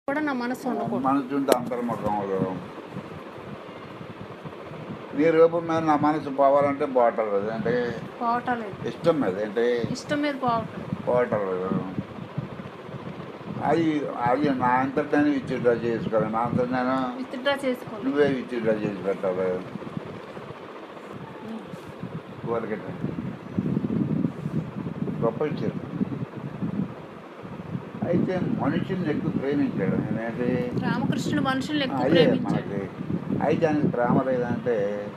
కూడా నా మనసు ఉండకూడదు మనసు ఉంటే అంతర్ముఖంలో నీ రూపం మీద నా మనసు పోవాలంటే బాటల్ అంటే పోవటలేదు ఇష్టం మీద అంటే ఇష్టం మీద పోవటం బాటల్ అది అది నా అంతటా విత్డ్రా చేసుకోవాలి నా అంతటా నేను విత్డ్రా చేసుకోవాలి నువ్వే విత్డ్రా చేసి పెట్టాలి ఊరికట గొప్ప విషయం అయితే మనుషుల్ని ఎక్కువ ప్రేమించాడు నేనంటే రామకృష్ణుడు మనుషుల్ని ఎక్కువ అదే ప్రేమించాడు మనకి అయితే దానికి ప్రేమ లేదంటే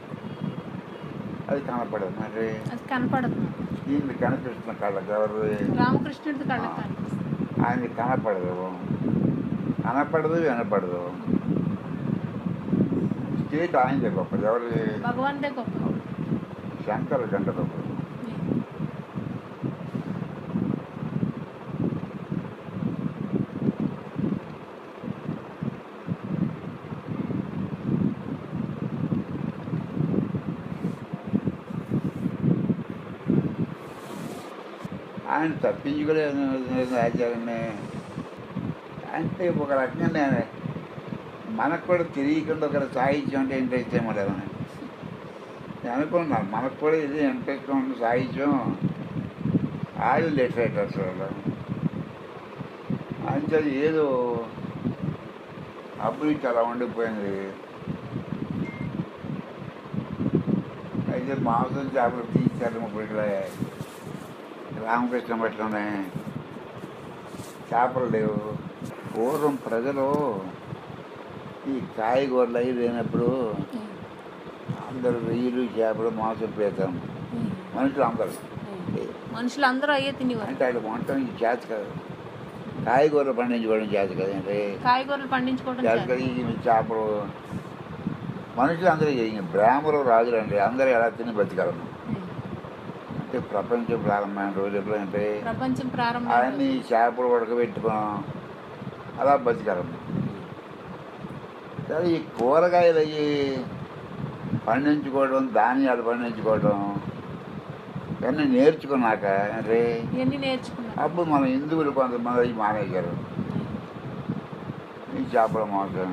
అది కనపడదు మరి అది కనపడదు దీన్ని కనిపిస్తున్న కళ్ళకి ఎవరు రామకృష్ణుడిది కళ్ళకి కనిపిస్తుంది ఆయనకి కనపడదు కనపడదు వినపడదు స్టేట్ ఆయనదే గొప్పది ఎవరి భగవంతే గొప్ప శంకర గంట గొప్పది ఆయన తప్పించుకోలేదు ఆచార్యని అంటే ఒక రకంగా నేను మనకు కూడా తెలియకుండా ఒక సాహిత్యం అంటే ఇంట్రెస్ట్ ఏమో లేదు నేను అనుకున్నాను మనకు కూడా ఇది ఇంట్రెస్ట్ ఉన్న సాహిత్యం ఆది లిటరేటర్స్ వాళ్ళు అంటే ఏదో అభిరుచి అలా ఉండిపోయింది అయితే మాంసం చేపలు తీసారు ముప్పటిలో రామకృష్ణ పట్లనే చేపలు లేవు పూర్వం ప్రజలు ఈ కాయగూరలు అవి లేనప్పుడు అందరూ రొయ్యలు చేపలు మాంసం పేతాం మనుషులు అందరూ మనుషులు అందరూ అయ్యే తినేవారు అంటే వాళ్ళు వంటం చేత కాదు కాయగూరలు పండించుకోవడం చేత కదా అంటే కాయగూరలు పండించుకోవడం చేత చేత. కదా ఈ చేపలు మనుషులు అందరూ ఇంక బ్రాహ్మలు రాజులు అంటే అందరూ ఎలా తిని బతికలను అంటే ప్రపంచం ప్రారంభమైన రోజుల్లో అంటే ప్రపంచం ప్రారంభం అవన్నీ చేపలు ఉడకబెట్టుకున్నాం అలా బతికరం సరే ఈ కూరగాయలు అవి పండించుకోవడం ధాన్యాలు పండించుకోవడం ఇవన్నీ నేర్చుకున్నాక అంటే ఇవన్నీ నేర్చుకున్నాను అప్పుడు మన హిందువులు కొంతమంది అవి మానేశారు ఈ చేపల మాంసం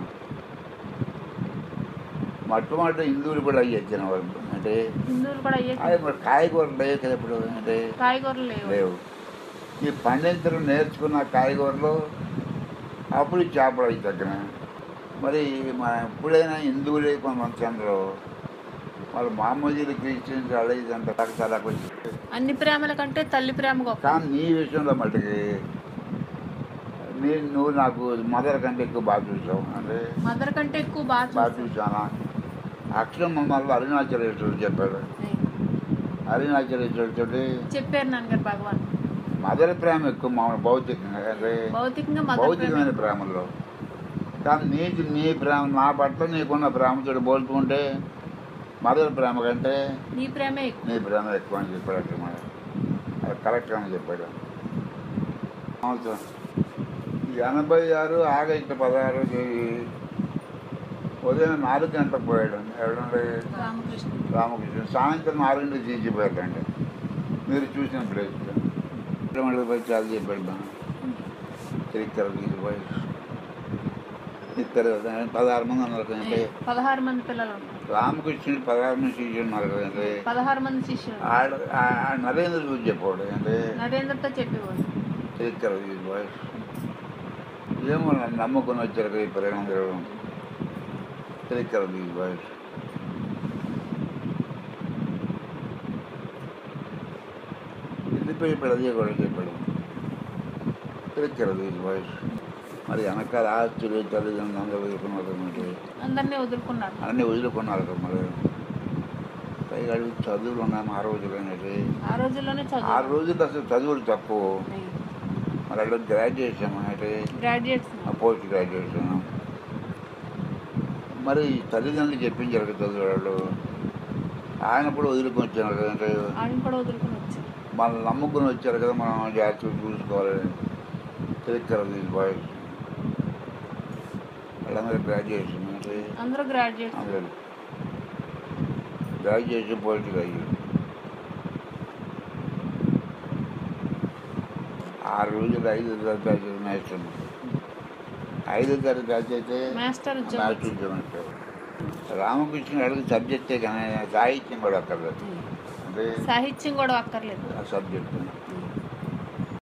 మొట్టమొదటి హిందువులు కూడా అవి తినేవారు అంటే హిందువులు కూడా అయ్యే అదే మరి కాయగూరలు లేవు కదా ఇప్పుడు అంటే కాయగూరలు లేవు లేవు ఈ పండించడం నేర్చుకున్న కాయగూరలు అప్పుడు ఈ చేపలు అవి తగ్గిన మరి మన ఎప్పుడైనా హిందువులే కొంతమంది చంద్రు వాళ్ళు మామూలు క్రిస్టియన్స్ వాళ్ళు ఇదంతా రకరకాల వచ్చి అన్ని ప్రేమల కంటే తల్లి ప్రేమ గొప్ప కానీ నీ విషయంలో మట్టుకి నీ నువ్వు నాకు మదర్ కంటే ఎక్కువ బాగా చూసావు అంటే మదర్ కంటే ఎక్కువ బాగా బాగా చూస్తాను. చూసానా అక్షరం మమ్మల్ని అరుణాచలేశ్వరుడు చెప్పాడు అరుణాచలేశ్వరుడు చెప్పారు నాన్నగారు భగవాన్ మదర్ ప్రేమ ఎక్కువ మామూలు భౌతికంగా అంటే భౌతికంగా మదర్ ప్రేమ భౌతికమైన ప్రేమలో కానీ నీకు నీ ప్రేమ నా పట్ల నీకున్న ప్రేమతో పోల్చుకుంటే మదర్ ప్రేమ కంటే నీ ప్రేమే ఎక్కువ నీ ప్రేమ ఎక్కువ అని చెప్పాడు అక్కడ మరి అది కరెక్ట్ అని చెప్పాడు సంవత్సరం ఈ ఎనభై ఆరు ఆగస్టు పదహారు తేదీ ఉదయం నాలుగు గంటలకు పోయాడు ఎవడండి రామకృష్ణ రామకృష్ణ సాయంత్రం నాలుగింటికి తీసిపోయాడండి మీరు చూసిన ప్లేస్ మళ్ళీ పోయి చాలా చెప్పాడు చరిత్ర తీసిపోయి ఇద్దరు పదహారు మంది ఉన్నారు కదండి పదహారు మంది పిల్లలు ఉన్నారు రామకృష్ణుడు పదహారు మంది శిష్యులు ఉన్నారు కదండి పదహారు మంది శిష్యులు ఆడ ఆ నరేంద్ర గురించి చెప్పాడు అంటే నరేంద్రతో చెప్పేవాడు చరిత్ర తీసిపోయి ఏమో నన్ను నమ్ముకొని వచ్చారు కదా ఈ ప్రేమందరూ చరిత్ర తీసిపోయి వెళ్ళిపోయి ఇప్పుడు అదే కూడా చెప్పాడు చరిత్ర తీసిపోయి మరి వెనకాల ఆస్తులు తల్లిదండ్రులు అందరూ వదులుకున్నారు మరి అందరినీ వదులుకున్నారు అన్నీ వదులుకున్నారు కదా మరి పైగా అడిగి చదువులు ఉన్నాము ఆ రోజులు అనేది ఆ రోజుల్లోనే ఆ చదువు రోజుల్లో అసలు చదువులు తక్కువ మరి అక్కడ గ్రాడ్యుయేషన్ అంటే గ్రాడ్యుయేట్స్ పోస్ట్ గ్రాడ్యుయేషన్ మరి తల్లిదండ్రులు చెప్పించారు కదా చదువు వాళ్ళు ఆయన కూడా వదులుకొని వచ్చారు కదా అంటే ఆయన కూడా వదులుకుని వచ్చారు మనల్ని నమ్ముకుని వచ్చారు కదా మనం జాగ్రత్తగా చూసుకోవాలి చరిత్ర బాయ్స్ వాళ్ళందరూ గ్రాడ్యుయేషన్ అంటే అందరూ గ్రాడ్యుయేట్స్ అందరూ గ్రాడ్యుయేషన్ పోస్ట్ గ్రాడ్యుయేషన్ ఆరు రోజులు ఐదు రోజులు నేర్చుకున్నాం ఐదో తరగతి బ్యాచ్ అయితే మాస్టర్ ఉద్యోగం మాస్టర్ ఉద్యోగం ఇచ్చారు రామకృష్ణ గారికి సబ్జెక్టే కానీ సాహిత్యం కూడా అక్కర్లేదు అంటే సాహిత్యం కూడా అక్కర్లేదు ఆ సబ్జెక్ట్ ఉమ్.